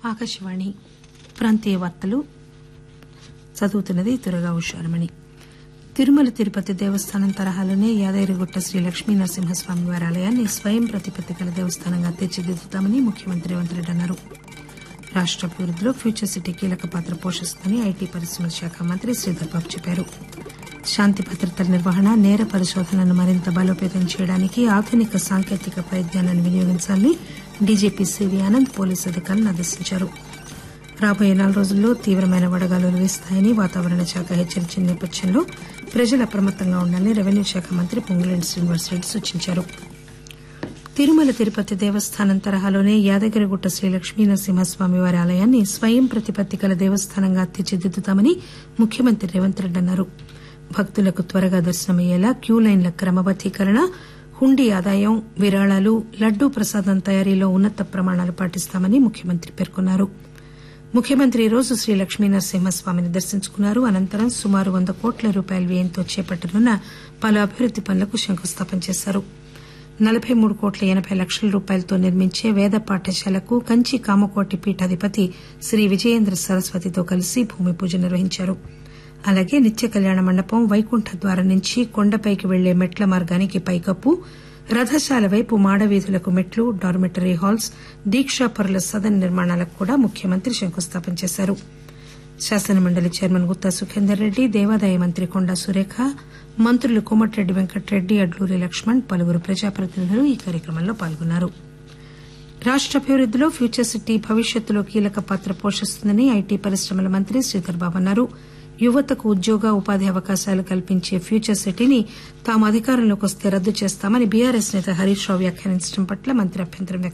ఆకాశవాణి ప్రాంతీయ వార్తలు చదువుతున్నది దుర్గా ఉషారమణి తిరుమల తిరుపతి దేవస్థానం తరహాలోనే యాదగిరిగుట్ట శ్రీ లక్ష్మీ నరసింహస్వామి వారి ఆలయాన్ని స్వయం ప్రతిపత్తి గల దేవస్థానంగా తీర్చిదిద్దుతామని ముఖ్యమంత్రి రేవంత్ రెడ్డి అన్నారు రాష్ట అభివృద్దిలో ఫ్యూచర్ సిటీ కీలక పాత్ర పోషిస్తుందని ఐటీ పరిశ్రమల శాఖ మంత్రి శ్రీధర్ బాబు చెప్పారు శాంతి భద్రతల నిర్వహణ నేర పరిశోధనను మరింత బలోపేతం చేయడానికి ఆధునిక సాంకేతిక పరిజ్ఞానాన్ని వినియోగించాలని డీజీపీ సివి ఆనంద్ పోలీసు అధికారులను ఆదేశించారు రాబోయే నాలుగు రోజుల్లో తీవ్రమైన వడగాలులు వీస్తాయని వాతావరణ శాఖ హెచ్చరించిన నేపథ్యంలో ప్రజలు అప్రమత్తంగా ఉండాలని రెవెన్యూ శాఖ మంత్రి పొంగులేటి శ్రీనివాసరెడ్డి సూచించారు తిరుమల తిరుపతి దేవస్థానం తరహాలోనే యాదగిరిగుట్ట శ్రీ లక్ష్మీ నరసింహస్వామి వారి ఆలయాన్ని స్వయం ప్రతిపత్తి గల దేవస్థానంగా తీర్చిదిద్దుతామని ముఖ్యమంత్రి రేవంత్ రెడ్డి అన్నారు భక్తులకు త్వరగా దర్శనమయ్యేలా క్యూ లైన్ల క్రమబద్దీకరణ హుండీ ఆదాయం విరాళాలు లడ్డూ ప్రసాదం తయారీలో ఉన్నత ప్రమాణాలు పాటిస్తామని ముఖ్యమంత్రి పేర్కొన్నారు ముఖ్యమంత్రి ఈరోజు శ్రీ లక్ష్మీ నరసింహస్వామిని దర్శించుకున్నారు అనంతరం సుమారు వంద కోట్ల రూపాయల వ్యయంతో చేపట్టనున్న పలు అభివృద్ది పనులకు శంకుస్థాపన చేశారు నలబై మూడు కోట్ల ఎనబై లక్షల రూపాయలతో నిర్మించే వేద పాఠశాలకు కంచి కామకోటి పీఠాధిపతి శ్రీ విజయేంద్ర సరస్వతితో కలిసి భూమి పూజ నిర్వహించారు అలాగే నిత్య కళ్యాణ మండపం వైకుంఠ ద్వారం నుంచి కొండపైకి వెళ్లే మెట్ల మార్గానికి పైకప్పు రథశాల వైపు మాడవీధులకు మెట్లు డార్మిటరీ హాల్స్ దీక్షాపరుల సదన్ నిర్మాణాలకు కూడా ముఖ్యమంత్రి శంకుస్థాపన చేశారు శాసనమండలి చైర్మన్ గుత్తా సుఖేందర్ రెడ్డి దేవాదాయ మంత్రి కొండా సురేఖ మంత్రులు కోమటిరెడ్డి వెంకటరెడ్డి అడ్లూరి లక్ష్మణ్ పలువురు ప్రజాప్రతినిధులు ఈ కార్యక్రమంలో పాల్గొన్నారు రాష్ట అభివృద్దిలో ఫ్యూచర్ సిటీ భవిష్యత్తులో కీలక పాత్ర పోషిస్తుందని ఐటీ పరిశ్రమల మంత్రి శ్రీధర్ బాబు అన్నారు యువతకు ఉద్యోగ ఉపాధి అవకాశాలు కల్పించే ఫ్యూచర్ సిటీని తాము అధికారంలోకి వస్తే రద్దు చేస్తామని బీఆర్ఎస్ నేత హరీష్ రావు వ్యాఖ్యానించడం పట్ల మంత్రి అభ్యంతరం వ్యక్తం